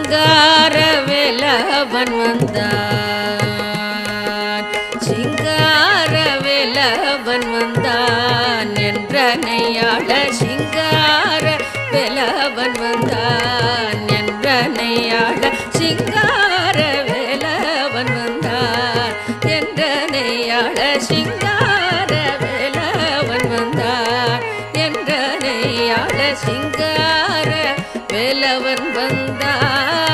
சிங்கார வேலவன் வந்தான் சிங்கார வேலவன் வந்தான் என்றனையாள சிங்கார வேலவன் வந்தான் என்றனையாள சிங்கார வேலவன் வந்தான் என்றனையாள சிங்கார வேலவன் வந்தான் என்றனையாள சிங்கார வேலவன் வந்தான்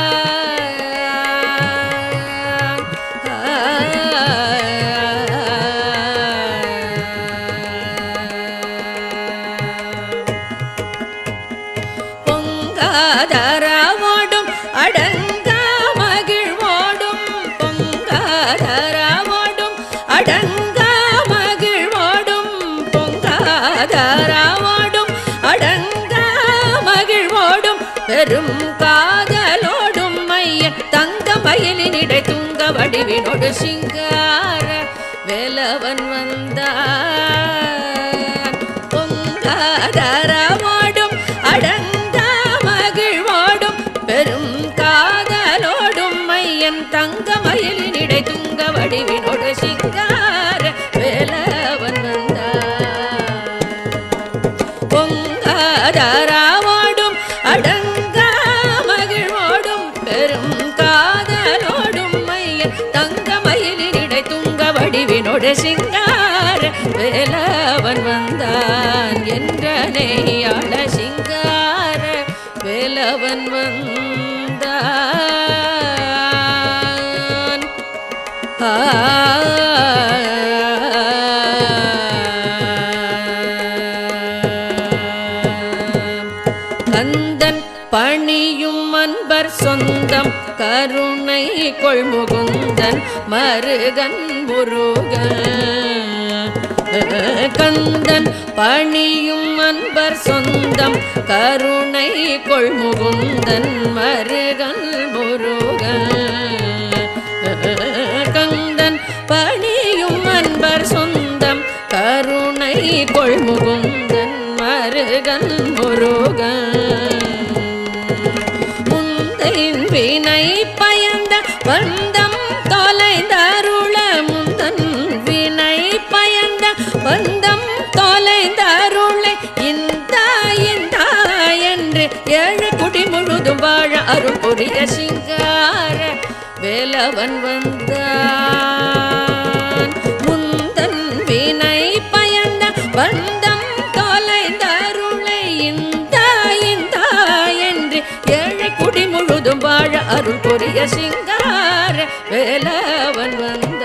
பொங்காதராவோடும் அடங்கா மகிழ்வோடும் பொங்காதராவோடும் அடங்கா மகிழ்வோடும் பொங்காதராவோடும் அடங்கா மகிழ்வோடும் பெரும் காதலோடும் மையன் தங்க மயிலினிடை துங்க வடிவினோடு சிங்கார வேலவன் வந்தான் பொங்காதரவோடும் அடங்கா மகிழ்வோடும் பெரும் காதலோடும் மையன் தங்க மயிலினிடை துங்க வடிவினோடு சிங்கார வேலவன் வந்தான் பொங்காதராவோடும் அடங்கா மகிழ்வோடும் பெரும் காதலோடும் மையன் தங்க மயிலினிடை துங்க வடிவினோடு சிங்கார வேலவன் வந்தான் என்றனையாள சிங்கார வேலவன் வந்தான் கந்தன் பணியும் அன்பர் சொந்தம் கருணை கொள்முகுந்தன் மருகன் முருகன் கந்தன் பணியும் அன்பர் சொந்தம் கருணை கொள்முகுந்தன் மருகன் முருகன் கந்தன் பணியும் அன்பர் சொந்தம் கருணை கொள்முகுந்தன் மருகன் முருகன் முந்தையின் வினை பயந்த வந்தம் தொலைந்தருள முந்தன் வினை பயந்த வந்தம் தொலைந்தருளை இந்த இந்த என்று ஏழு குடி முழுதும் வாழ அருள் புரிய சிங்கார வேலவன் வந்தான் முந்தன் வினை பயந்த வந்தம் தொலைந்தருளை இந்த இந்த என்று ஏழை குடி முழுதும் வாழ அருள் புரிய சிங்கார வேலவன்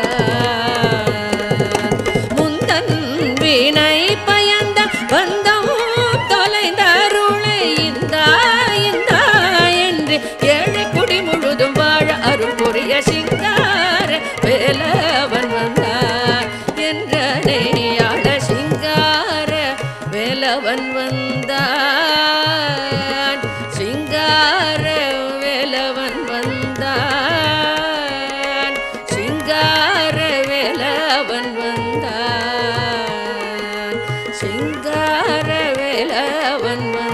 வந்தான் முந்தன் வினை பயந்த வந்தம் தொலைந்தருளை இந்த இந்த என்று ஏழை குடி முழுதும் வாழ அருள் புரிய சிங்கார வேலவன் வந்தான் என்றனையாள சிங்கார வேலவன் வந்தான் சிங்கார வேலவன் வந்தான் சிங்கார வேலவன் வந்தான் சிங்கார வேலவன் வந்தான்